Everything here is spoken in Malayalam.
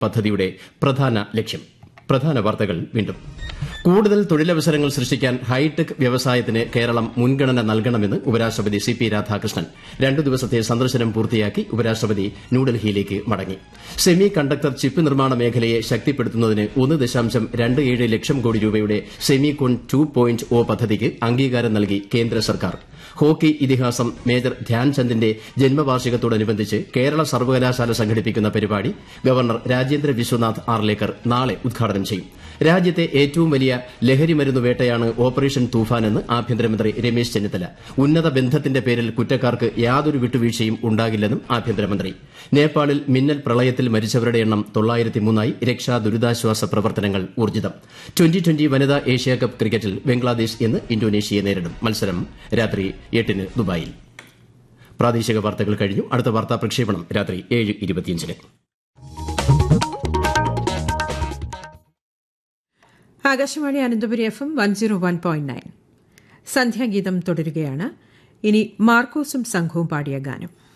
പദ്ധതിയുടെ പ്രധാന ലക്ഷ്യം പ്രധാന വാർത്തകൾ വീണ്ടും കൂടുതൽ തൊഴിലവസരങ്ങൾ സൃഷ്ടിക്കാൻ ഹൈടെക് വ്യവസായത്തിന് കേരളം മുൻഗണന നൽകണമെന്ന് ഉപരാഷ്ട്രപതി സി പി രാധാകൃഷ്ണൻ രണ്ടു ദിവസത്തെ സന്ദർശനം പൂർത്തിയാക്കി ഉപരാഷ്ട്രപതി ന്യൂഡൽഹിയിലേക്ക് മടങ്ങി സെമി കണ്ടക്ടർ ചിപ്പ് നിർമ്മാണ മേഖലയെ ശക്തിപ്പെടുത്തുന്നതിന് ഒന്ന് ദശാംശം രണ്ട് ഏഴ് ലക്ഷം കോടി രൂപയുടെ semicon two point o പദ്ധതിക്ക് അംഗീകാരം നൽകി കേന്ദ്ര സർക്കാർ ഹോക്കി ഇതിഹാസം മേജർ ധ്യാൻചന്ദിന്റെ ജന്മവാർഷികത്തോടനുബന്ധിച്ച് കേരള സർവകലാശാല സംഘടിപ്പിക്കുന്ന പരിപാടി ഗവർണർ രാജേന്ദ്ര വിശ്വനാഥ് ആർലേക്കർ നാളെ ഉദ്ഘാടനം ചെയ്യും രാജ്യത്തെ ഏറ്റവും വലിയ ലഹരിമരുന്ന് വേട്ടയാണ് ഓപ്പറേഷൻ തൂഫാനെന്ന് ആഭ്യന്തരമന്ത്രി രമേശ് ചെന്നിത്തല ഉന്നത ബന്ധത്തിന്റെ പേരിൽ കുറ്റക്കാർക്ക് യാതൊരു വിട്ടുവീഴ്ചയും ഉണ്ടാകില്ലെന്നും ആഭ്യന്തരമന്ത്രി നേപ്പാളിൽ മിന്നൽ പ്രളയത്തിൽ മരിച്ചവരുടെ എണ്ണം തൊള്ളായിരത്തിമൂന്നായി രക്ഷാ ദുരിതാശ്വാസ പ്രവർത്തനങ്ങൾ ഊർജിതം ട്വന്റി ട്വന്റി വനിതാ ഏഷ്യാകപ്പ് ക്രിക്കറ്റിൽ ബംഗ്ലാദേശ് ഇന്ന് ഇന്തോനേഷ്യയെ നേരിടും മത്സരം രാത്രി എട്ടിന് ദുബായിൽ പ്രാദേശിക വാർത്തകൾ കഴിഞ്ഞു അടുത്ത വാർത്താ പ്രക്ഷേപണം രാത്രി ഏഴ് ഇരുപത്തിയഞ്ചിന് Akashvani Ananthapuri F M one zero one point nine സന്ധ്യാഗീതം തുടരുകയാണ് ഇനി മാർക്കോസും സംഘവും പാടിയ ഗാനം